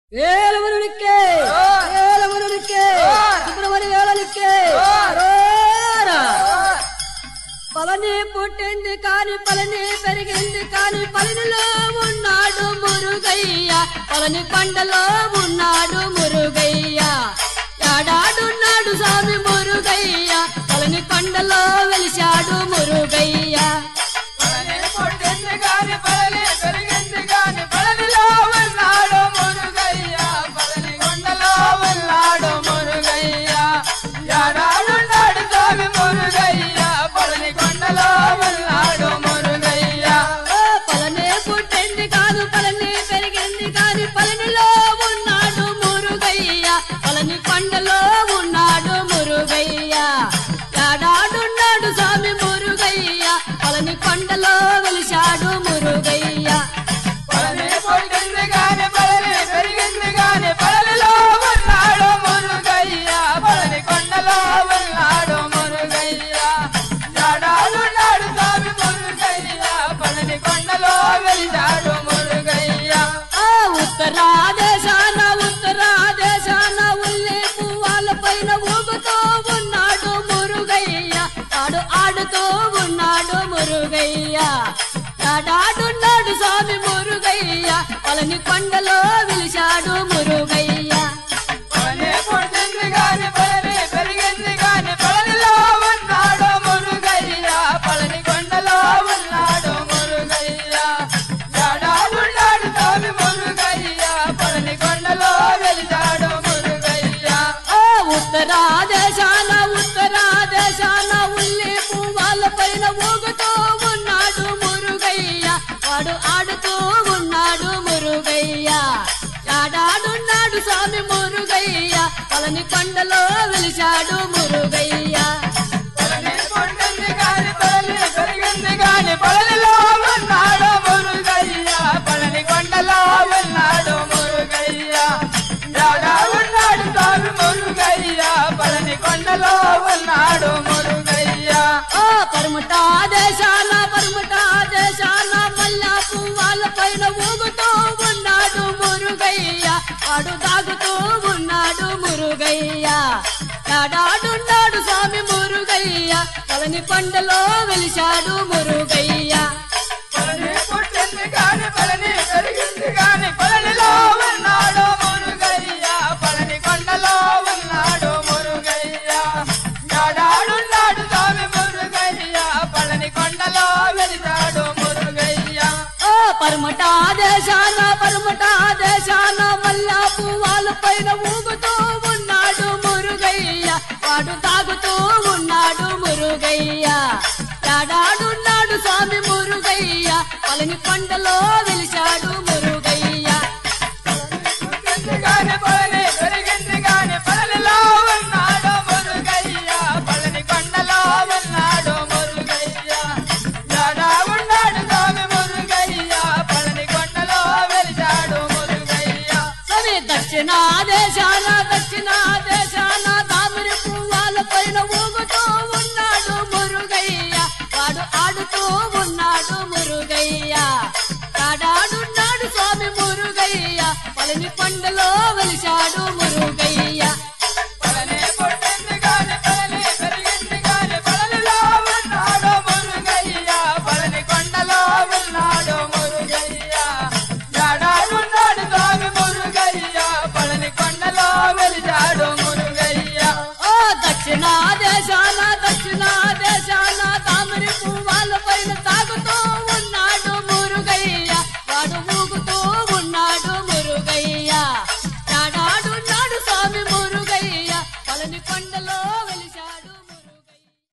వేలమునునికే వేలమునునికే సుబ్రహ్మణ్య వేలనికే పలని పుట్టింది కాని పలని పెరిగింది కాని పలనిలో ఉన్నాడు మురుగయ్య పలని కొండలో ఉన్నాడు మురుగయ్య ఏడాడున్నాడు స్వామి మురుగయ్య పలని కొండలో వెలిశాడు మురుగయ్య పళని పుట్టింది గాని పళని పెరిగింది గాని పళనిలో ఉన్నాడు మురుగయ్య పళని కొండలో ఉన్నాడు మురుగయ్య యాడాడున్నాడు స్వామి మురుగయ్య పళని కొండలో ఉన్నాడు మురుగయ్య ఓ పలనే పుట్టింది కాదు పలని పెరిగింది కాని పలనిలో ఉన్నాడు మురుగయ్య పలని కొండలో ఉన్నాడు మురుగయ్య ఏడాడున్నాడు స్వామి మురుగయ్య పలని కొండలో వెలిశాడు మురుగయ్య పళని పుట్టింది గాని పళని పెరిగింది గాని పళనిలో ఉన్నాడు మురుగయ్య పళని కొండలో ఉన్నాడు మురుగయ్య యాడాడున్నాడు స్వామి మురుగయ్య పళని కొండలో వెలిశాడు మురుగయ్య ఆ ఉత్తరాదేశాన ఉత్తరాదేశాన ఉల్లి పువ్వాల పైన ఊగుతూ ఉన్నాడు మురుగయ్య ఆడు ఆడుతూ ఉన్నాడు మురుగయ్య ఆడాడున్నాడు స్వామి మురుగయ్య పలని కొండలో వెలిశాడు మురుగయ్య పళని పుట్టింది గాని పళని పెరిగింది గాని పళనిలో ఉన్నాడు మురుగయ్య పళని కొండలో ఉన్నాడు మురుగయ్య యాడాడున్నాడు స్వామి మురుగయ్య పళని కొండలో వెలిశాడు మురుగయ్య ఆ ఉత్తరాదేశాన ఉత్తరాదేశాన ఉల్లి పువ్వాల పైన ఊగుతూ ఉన్నాడు మురుగయ్య వాడు ఆడుతూ ఉన్నాడు మురుగయ్య ఆడాడున్నాడు స్వామి మురుగయ్య పలని కొండలో వెలిశాడు మురుగయ్య పళని పుట్టింది గాని పళని పెరిగింది గాని పళనిలో ఉన్నాడు మురుగయ్య పళని కొండలో ఉన్నాడు మురుగయ్య యాడా ఉన్నాడు స్వామి మురుగయ్య పళని కొండలో ఉన్నాడు మురుగయ్య ఓ పరమటా దేశాన పరమటా దేశాన మల్లా పువ్వాల పైన ఊగుతూ ఉన్నాడు మురుగయ్య వాడు తాగుతూ ఉన్నాడు మురుగయ్య ఏడాడున్నాడు స్వామి మురుగయ్య పలని కొండలో వెలిశాడు మురుగయ్య పళని పుట్టింది గాని పళని పెరిగింది గాని పళనిలో ఉన్నాడు మురుగయ్య పళని కొండలో ఉన్నాడు మురుగయ్య యాడాడున్నాడు స్వామి మురుగయ్య పళని కొండలో వెలిశాడు మురుగయ్య ఓ పరమటా దేశాన పరమటా దేశాన మల్లా పువ్వాల పైన ఊగుతూ ఉన్నాడు మురుగయ్య వాడు తాగుతూ ఉన్నాడు మురుగయ్య ఏడాడున్నాడు స్వామి మురుగయ్య పలని కొండలో వెలిశాడు మురుగయ్య పుట్టింది గాని పళని పెరిగింది గాని పళనిలో ఉన్నాడు మురుగయ్య పళని కొండలో ఉన్నాడు మురుగయ్య యాడా ఉన్నాడు స్వామి మురుగయ్య పళని కొండలో వెలిశాడు మురుగయ్య స్వామి దక్షిణ దేశాన దక్షిణ దేశాన తామరి పువ్వాల పైన ఊగుతూ ఉన్నాడు మురుగయ్య వాడు ఆడుతూ ఉన్నాడు మురుగయ్య ఆడాడున్నాడు స్వామి మురుగయ్య పలని కొండలో వెలిశాడు మురుగయ్య పళని పుట్టింది గాని పళని పెరిగింది గాని పళనిలో ఉన్నాడు మురుగయ్య పళని కొండలో ఉన్నాడు మురుగయ్య యాడా ఉన్నాడు స్వామి మురుగయ్య పళని కొండలో వెలిశాడు మురుగయ్య ఓ దక్షిణ